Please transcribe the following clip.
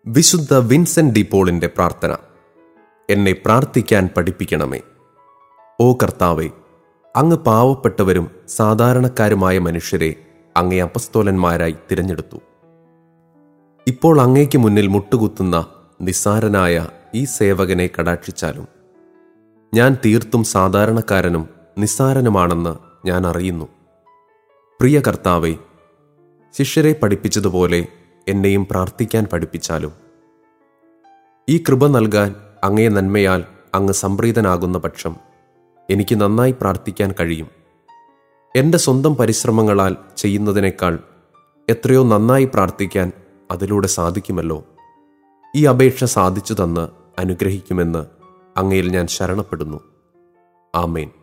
വിശുദ്ധ വിൻസെന്റ് ഡിപോളിന്റെ പ്രാർത്ഥന എന്നെ പ്രാർത്ഥിക്കാൻ പഠിപ്പിക്കണമേ ഓ കർത്താവെ അങ്ങ് പാവപ്പെട്ടവരും സാധാരണക്കാരുമായ മനുഷ്യരെ അങ്ങേ അപസ്തോലന്മാരായി തിരഞ്ഞെടുത്തു ഇപ്പോൾ അങ്ങേക്ക് മുന്നിൽ മുട്ടുകുത്തുന്ന നിസ്സാരനായ ഈ സേവകനെ കടാക്ഷിച്ചാലും ഞാൻ തീർത്തും സാധാരണക്കാരനും നിസ്സാരനുമാണെന്ന് ഞാൻ അറിയുന്നു പ്രിയ കർത്താവെ ശിഷ്യരെ പഠിപ്പിച്ചതുപോലെ എന്നെയും പ്രാർത്ഥിക്കാൻ പഠിപ്പിച്ചാലും ഈ കൃപ നൽകാൻ അങ്ങേ നന്മയാൽ അങ്ങ് സംപ്രീതനാകുന്ന പക്ഷം എനിക്ക് നന്നായി പ്രാർത്ഥിക്കാൻ കഴിയും എൻ്റെ സ്വന്തം പരിശ്രമങ്ങളാൽ ചെയ്യുന്നതിനേക്കാൾ എത്രയോ നന്നായി പ്രാർത്ഥിക്കാൻ അതിലൂടെ സാധിക്കുമല്ലോ ഈ അപേക്ഷ സാധിച്ചു തന്ന് അനുഗ്രഹിക്കുമെന്ന് അങ്ങയിൽ ഞാൻ ശരണപ്പെടുന്നു ആമേൻ